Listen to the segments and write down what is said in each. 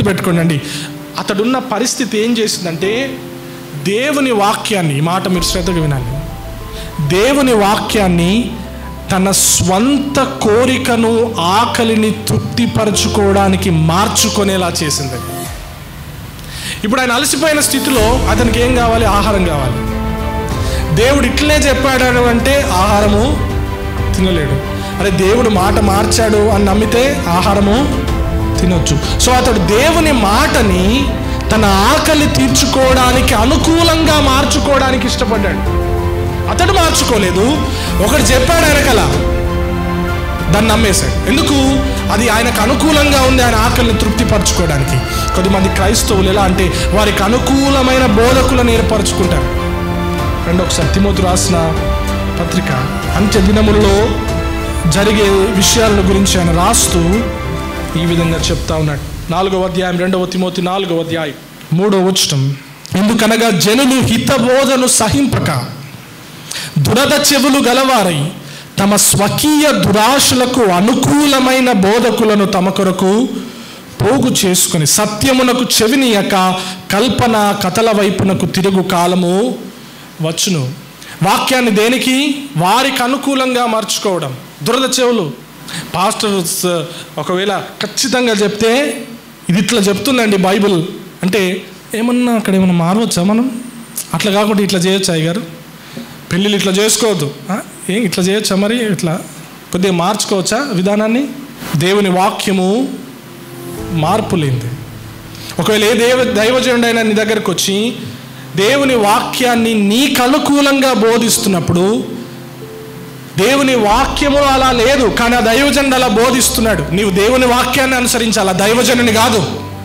గుర్తుపెట్టుకోండి అతడున్న పరిస్థితి ఏం చేసిందంటే దేవుని వాక్యాన్ని ఈ మాట మీరు శ్రద్ధగా వినాలి దేవుని వాక్యాన్ని తన స్వంత కోరికను ఆకలిని తృప్తిపరచుకోవడానికి మార్చుకునేలా చేసింది ఇప్పుడు ఆయన అలసిపోయిన స్థితిలో అతనికి ఏం కావాలి ఆహారం కావాలి దేవుడు ఇట్లనే చెప్పాడు అంటే ఆహారము తినలేడు అరే దేవుడు మాట మార్చాడు అని నమ్మితే ఆహారము తినొచ్చు సో అతడు దేవుని మాటని తన ఆకలి తీర్చుకోవడానికి అనుకూలంగా మార్చుకోవడానికి ఇష్టపడ్డాడు అతడు మార్చుకోలేదు ఒకడు చెప్పాడు వెనకల దాన్ని నమ్మేశాడు ఎందుకు అది ఆయనకు అనుకూలంగా ఉంది ఆయన ఆకలిని తృప్తిపరచుకోవడానికి కొద్దిమంది క్రైస్తవులు ఎలా అంటే వారికి అనుకూలమైన బోధకులను ఏర్పరచుకుంటారు రెండు ఒకసారి తిమోతి రాసిన పత్రిక అంత్య దినములలో జరిగే విషయాల గురించి ఆయన రాస్తూ ఈ విధంగా చెప్తా ఉన్నాడు నాలుగవ అధ్యాయం రెండవ తిమోతి నాలుగవ అధ్యాయం మూడవ వచ్చటం ఎందుకనగా జనులు హితబోధను సహింపక దురద చెవులు గలవారై తమ స్వకీయ దురాశలకు అనుకూలమైన బోధకులను తమ కొరకు పోగు చేసుకుని సత్యమునకు చెవినియక కల్పన కథల వైపునకు తిరుగు కాలము వచ్చును వాక్యాన్ని దేనికి వారికి అనుకూలంగా మార్చుకోవడం దురద చెవులు పాస్టర్స్ ఒకవేళ ఖచ్చితంగా చెప్తే ఇది ఇట్లా చెప్తుందండి బైబిల్ అంటే ఏమన్నా అక్కడ ఏమన్నా మారవచ్చా మనం అట్లా కాకుండా ఇట్లా చేయొచ్చా అయ్య పెళ్ళిళ్ళు ఇట్లా చేసుకోవద్దు ఆ? ఏం ఇట్లా చేయొచ్చా మరి ఇట్లా కొద్దిగా మార్చుకోవచ్చా విధానాన్ని దేవుని వాక్యము మార్పు లేనిది ఒకవేళ ఏ దేవ దైవజనుడు అయినా నీ దగ్గరకు వచ్చి దేవుని వాక్యాన్ని నీకు అనుకూలంగా బోధిస్తున్నప్పుడు దేవుని వాక్యము అలా లేదు కానీ ఆ దైవజనుడు అలా బోధిస్తున్నాడు నీవు దేవుని వాక్యాన్ని అనుసరించాలి ఆ దైవజనుని కాదు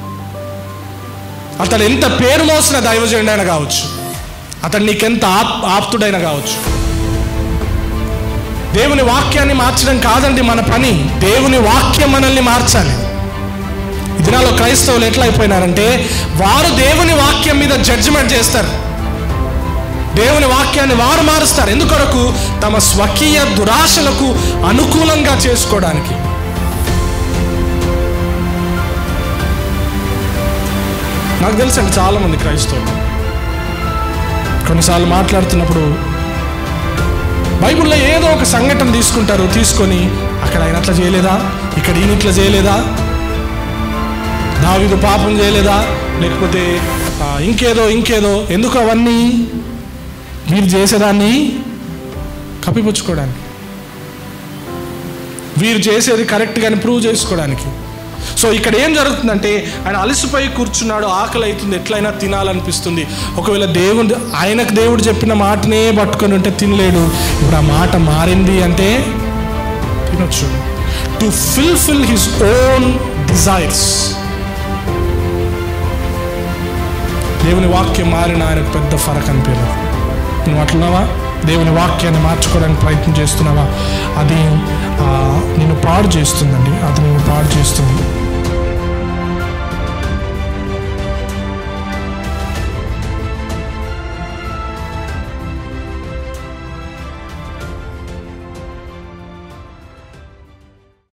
అతడు ఎంత పేరు మోసిన దైవజనుడైనా కావచ్చు అతడు నీకెంత ఆప్ ఆప్తుడైనా కావచ్చు దేవుని వాక్యాన్ని మార్చడం కాదండి మన పని దేవుని వాక్యం మనల్ని మార్చాలి ఈ దినాల్లో క్రైస్తవులు ఎట్లా అయిపోయినారంటే వారు దేవుని వాక్యం మీద జడ్జిమెంట్ చేస్తారు దేవుని వాక్యాన్ని వారు మారుస్తారు ఎందుకొరకు తమ స్వకీయ దురాశలకు అనుకూలంగా చేసుకోవడానికి నాకు తెలుసండి చాలామంది క్రైస్తవులు కొన్నిసార్లు మాట్లాడుతున్నప్పుడు బైబిల్లో ఏదో ఒక సంఘటన తీసుకుంటారు తీసుకొని అక్కడ ఆయన అట్లా చేయలేదా ఇక్కడ ఈయన ఇట్లా చేయలేదా దావిదు పాపం చేయలేదా లేకపోతే ఆ, ఇంకేదో ఇంకేదో ఎందుకు అవన్నీ వీరు చేసేదాన్ని కప్పిపుచ్చుకోవడానికి వీరు చేసేది కరెక్ట్గాని ప్రూవ్ చేసుకోవడానికి సో ఇక్కడ ఏం జరుగుతుందంటే ఆయన అలసిపోయి కూర్చున్నాడు ఆకలి అవుతుంది ఎట్లయినా తినాలనిపిస్తుంది ఒకవేళ దేవుడు ఆయనకు దేవుడు చెప్పిన మాటనే పట్టుకొని ఉంటే తినలేడు ఇప్పుడు ఆ మాట మారింది అంటే తినొచ్చు to fulfil his own desires దేవుని వాక్యం మారిన ఆయనకు పెద్ద ఫరక్ అనిపించదు నువ్వు అట్లున్నావా దేవుని వాక్యాన్ని మార్చుకోవడానికి ప్రయత్నం చేస్తున్నావా అది ఆ, నిన్ను పాడు చేస్తుందండి అది నిన్ను పాడు చేస్తుంది